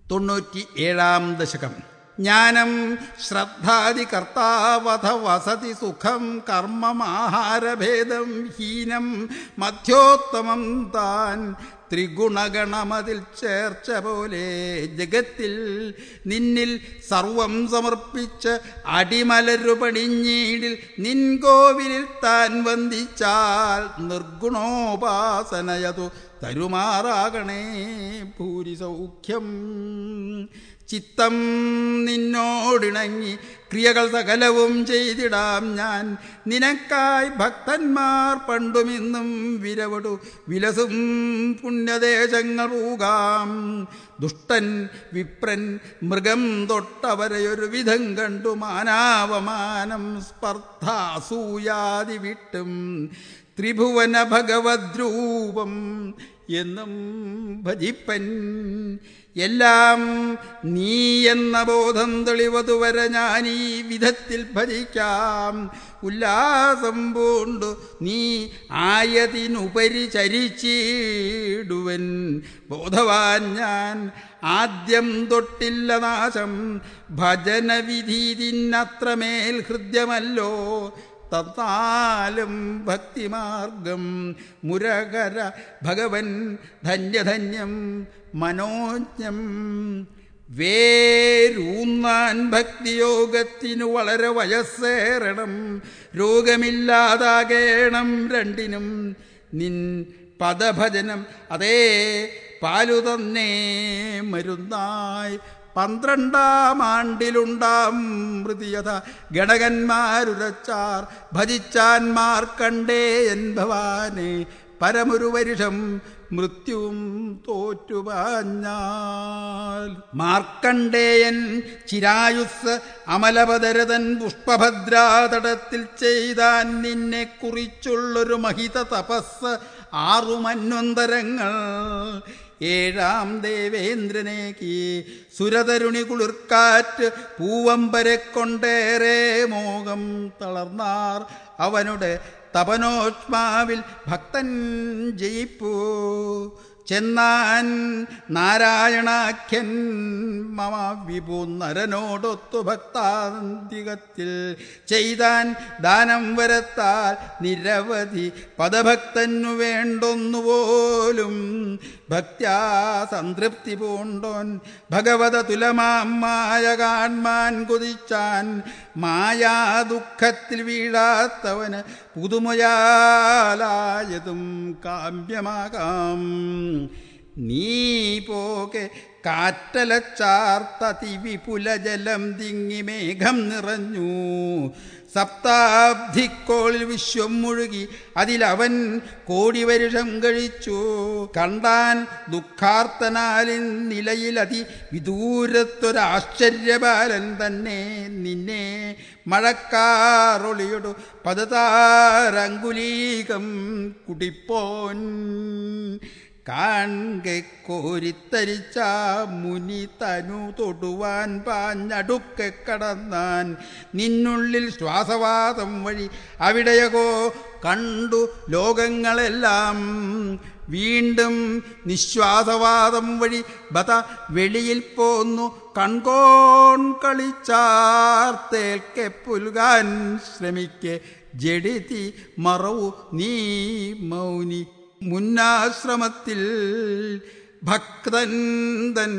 തൊണ്ണൂറ്റി ഏഴാം ദശകം ജ്ഞാനം ശ്രദ്ധാദി കർത്താവധ വസതി സുഖം കർമ്മമാഹാരഭേദം ഹീനം മധ്യോത്തമം താൻ ത്രിഗുണഗണമതിൽ ചേർച്ച പോലെ ജഗത്തിൽ നിന്നിൽ സർവം സമർപ്പിച്ച് അടിമലരു പണിഞ്ഞീടിൽ നിൻ കോവിലിൽ താൻ വന്ദിച്ചാൽ നിർഗുണോപാസനയതു തരുമാറാകണേ ഭൂരി സൗഖ്യം ചിത്തം നിന്നോടിണങ്ങി ക്രിയകൾ സകലവും ചെയ്തിടാം ഞാൻ നിനക്കായി ഭക്തന്മാർ പണ്ടുമിന്നും വിരവടു വിലസും പുണ്യദേശങ്ങൾ ഊകാം ദുഷ്ടൻ വിപ്രൻ മൃഗം തൊട്ടവരെയൊരു വിധം കണ്ടു മാനാവമാനം സ്പർദ്ധ അസൂയാതി വിട്ടും ത്രിഭുവന ഭഗവദ്രൂപം എന്നും ഭജിപ്പൻ എല്ലാം നീ എന്ന ബോധം തെളിവതുവരെ ഞാൻ ഈ വിധത്തിൽ ഭജിക്കാം ഉല്ലാസം പൂണ്ടു നീ ആയതിനുപരി ചരിച്ചിടുവൻ ബോധവാൻ ഞാൻ ആദ്യം തൊട്ടില്ല നാശം ഭജനവിധീതിനത്രമേൽ ഹൃദ്യമല്ലോ തന്നാലും ഭക്തിമാർഗം മുരകര ഭഗവൻ ധന്യധന്യം മനോജ്ഞം വേരൂന്നാൻ ഭക്തിയോഗത്തിനു വളരെ വയസ്സേറണം രോഗമില്ലാതാകേണം രണ്ടിനും നിൻ പദഭജനം അതേ പാലു തന്നെ മരുന്നായി പന്ത്രണ്ടാം ആണ്ടിലുണ്ടാം മൃതിയത ഗണകന്മാരുരച്ചാർ ഭജിച്ചാൻമാർ കണ്ടേ എൻ ഭവാനെ പരമൊരു വരുഷം മൃത്യുവും തോറ്റുപാഞ്ഞാൽ മാർക്കണ്ടേയൻ ചിരായുസ് അമലപദരതൻ പുഷ്പഭദ്രാതടത്തിൽ ചെയ്താൻ നിന്നെ കുറിച്ചുള്ളൊരു മഹിത തപസ് ആറു മന്വന്തരങ്ങൾ ഏഴാം ദേവേന്ദ്രനേക്ക് സുരതരുണി കുളിർക്കാറ്റ് പൂവമ്പരെ കൊണ്ടേറെ മോഹം തളർന്നാർ അവനുടെ തപനോഷ്മാവിൽ ഭക്തൻ ജയിപ്പൂ ചെന്നാൻ നാരായണാഖ്യൻ മമ വിഭു നരനോടൊത്തു ഭക്താന്തികത്തിൽ ചെയ്താൻ ദാനം വരത്താൽ നിരവധി പദഭക്തനു വേണ്ടൊന്നുപോലും ഭക്ത്യാ സംതൃപ്തി പൂണ്ടോൻ ഭഗവത തുലമായ കാൺമാൻ കുതിച്ചാൻ മായാ ദുഃഖത്തിൽ വീഴാത്തവന് പുതുമയാലായതും കാമ്യമാകാം നീ പോകെ കാറ്റലച്ചാർത്തതി വിപുലജലം തിങ്ങി മേഘം നിറഞ്ഞു സപ്താബ്ധിക്കോളിൽ വിശ്വം മുഴുകി അതിലവൻ കോടി വരുഷം കഴിച്ചു കണ്ടാൻ ദുഃഖാർത്തനാലിൻ നിലയിലതി വിദൂരത്തൊരാശ്ചര്യബാലൻ തന്നെ നിന്നെ മഴക്കാറൊളിയൊടു പദതാരങ്കുലീകം കുടിപ്പോൻ കാൺകെ കോരിത്തരിച്ച മുനി തനു തൊടുവാൻ പാഞ്ഞടുക്കെ കടന്നാൻ നിന്നുള്ളിൽ ശ്വാസവാദം വഴി അവിടെയകോ കണ്ടു ലോകങ്ങളെല്ലാം വീണ്ടും നിശ്വാസവാദം വഴി ബത വെളിയിൽ പോന്നു കൺകോൺ കളിച്ചാർത്തേൽക്കെ പുൽകാൻ ശ്രമിക്കെ ജഡിതി മറവു നീ മൗനി മുന്നാശ്രമത്തിൽ ഭക്തൻ തൻ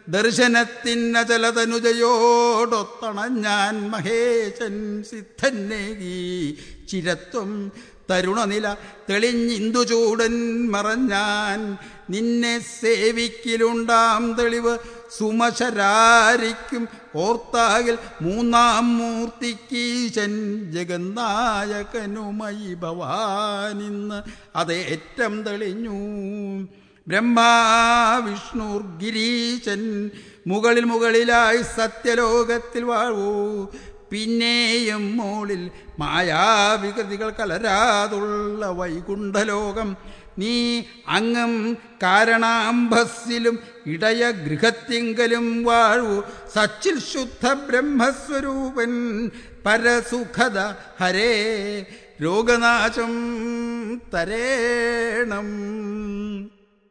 ദർശനത്തിനചലതനുജയോടൊത്തണഞ്ഞാൻ മഹേശൻ സിദ്ധന്നേകി ചിരത്വം തരുണനില തെളിഞ്ഞിന്ദുചൂടൻ മറഞ്ഞാൻ നിന്നെ സേവിക്കിലുണ്ടാം തെളിവ് സുമശരാരിക്കും ഓർത്താകിൽ മൂന്നാം മൂർത്തിക്കീശൻ ജഗന്നായകനുമയി ഭവാനിന്ന് അതേറ്റം തെളിഞ്ഞു ബ്രഹ്മാ വിഷ്ണുർ ഗിരീശൻ മുകളിൽ മുകളിലായി സത്യലോകത്തിൽ വാഴൂ പിന്നെയും മോളിൽ മായാവികൃതികൾ കലരാതുള്ള വൈകുണ്ഠലോകം നീ അങ്ങം കാരണാംബസ്സിലും ഇടയ ഗൃഹത്തിങ്കലും വാഴൂ സച്ചിൽ ശുദ്ധ ബ്രഹ്മസ്വരൂപൻ പരസുഖത ഹരേ രോഗനാശം തരേണം